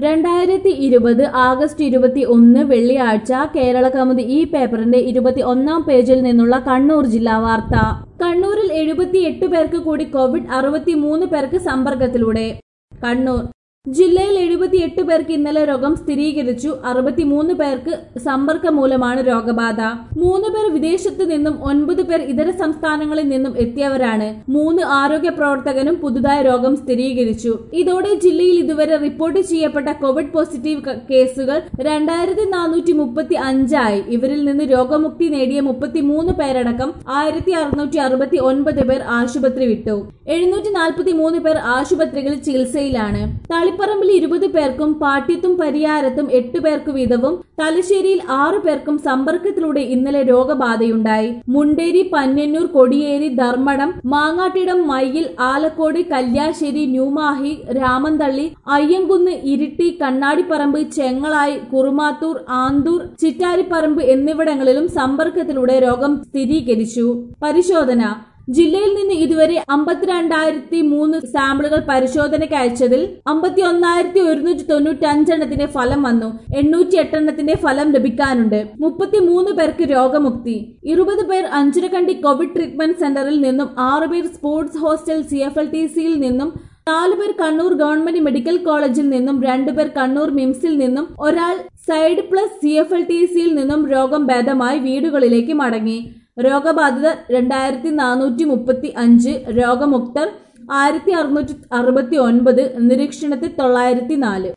രണ്ടായിരത്തി ഇരുപത് ആഗസ്റ്റ് ഇരുപത്തി ഒന്ന് വെള്ളിയാഴ്ച കേരള കൗമുദി ഈ പേപ്പറിന്റെ ഇരുപത്തി ഒന്നാം പേജിൽ നിന്നുള്ള കണ്ണൂർ ജില്ലാ വാർത്ത കണ്ണൂരിൽ എഴുപത്തിയെട്ട് പേർക്ക് കൂടി കോവിഡ് അറുപത്തിമൂന്ന് പേർക്ക് സമ്പർക്കത്തിലൂടെ കണ്ണൂർ ജില്ലയിൽ എഴുപത്തിയെട്ട് പേർക്ക് ഇന്നലെ രോഗം സ്ഥിരീകരിച്ചു അറുപത്തിമൂന്ന് പേർക്ക് സമ്പർക്കം മൂലമാണ് രോഗബാധ മൂന്ന് പേർ വിദേശത്തു നിന്നും ഒൻപത് പേർ ഇതര സംസ്ഥാനങ്ങളിൽ നിന്നും എത്തിയവരാണ് മൂന്ന് ആരോഗ്യ പ്രവർത്തകനും പുതുതായി രോഗം സ്ഥിരീകരിച്ചു ഇതോടെ ജില്ലയിൽ ഇതുവരെ റിപ്പോർട്ട് ചെയ്യപ്പെട്ട കോവിഡ് പോസിറ്റീവ് ക- കേസുകൾ രണ്ടായിരത്തി നാനൂറ്റി മുപ്പത്തി അഞ്ചായി ഇവരിൽ നിന്ന് രോഗമുക്തി നേടിയ മുപ്പത്തിമൂന്ന് പേരടക്കം ആയിരത്തി അറുന്നൂറ്റി അറുപത്തി ഒൻപത് പേർ ആശുപത്രി വിട്ടു എഴുന്നൂറ്റി നാൽപ്പത്തി മൂന്ന് പേർ ആശുപത്രികളിൽ ചികിത്സയിലാണ് തളിപ്പറമ്പിൽ ഇരുപത് പേർക്കും പാട്യത്തും പരിയാരത്തും എട്ട് പേർക്ക് വീതവും തലശ്ശേരിയിൽ ആറു പേർക്കും സമ്പർക്കത്തിലൂടെ ഇന്നലെ രോഗബാധയുണ്ടായി മുണ്ടേരി പന്യന്നൂർ കൊടിയേരി ധർമ്മടം മാങ്ങാട്ടിടം മയ്യിൽ ആലക്കോട് കല്യാശ്ശേരി ന്യൂമാഹി രാമന്തള്ളി അയ്യങ്കുന്ന് ഇരിട്ടി കണ്ണാടിപ്പറമ്പ് ചെങ്ങളായി കുറുമാത്തൂർ ആന്തൂർ ചിറ്റാരിപ്പറമ്പ് എന്നിവിടങ്ങളിലും സമ്പർക്കത്തിലൂടെ രോഗം സ്ഥിരീകരിച്ചു പരിശോധന ജില്ലയിൽ നിന്ന് ഇതുവരെ അമ്പത്തിരണ്ടായിരത്തി മൂന്ന് സാമ്പിളുകൾ പരിശോധനയ്ക്ക് അയച്ചതിൽ അമ്പത്തി ഒന്നായിരത്തി ഒരുന്നൂറ്റി തൊണ്ണൂറ്റി അഞ്ചെണ്ണത്തിന്റെ ഫലം വന്നു എണ്ണൂറ്റി എട്ടെണ്ണത്തിന്റെ ഫലം ലഭിക്കാനുണ്ട് മുപ്പത്തിമൂന്ന് പേർക്ക് രോഗമുക്തി ഇരുപത് പേർ അഞ്ചരക്കണ്ടി കോവിഡ് ട്രീറ്റ്മെന്റ് സെന്ററിൽ നിന്നും ആറുപേർ sports hostel C F L T സിയിൽ നിന്നും നാല് പേർ കണ്ണൂർ ഗവൺമെന്റ് മെഡിക്കൽ കോളേജിൽ നിന്നും രണ്ടുപേർ കണ്ണൂർ മിംസിൽ നിന്നും ഒരാൾ side plus C F L T സിയിൽ നിന്നും രോഗം ഭേദമായി വീടുകളിലേക്ക് മടങ്ങി രോഗബാധിതർ രണ്ടായിരത്തി നാനൂറ്റി മുപ്പത്തി അഞ്ച് രോഗമുക്തർ ആയിരത്തി അറുന്നൂറ്റി അറുപത്തി ഒൻപത് നിരീക്ഷണത്തിൽ തൊള്ളായിരത്തി നാല്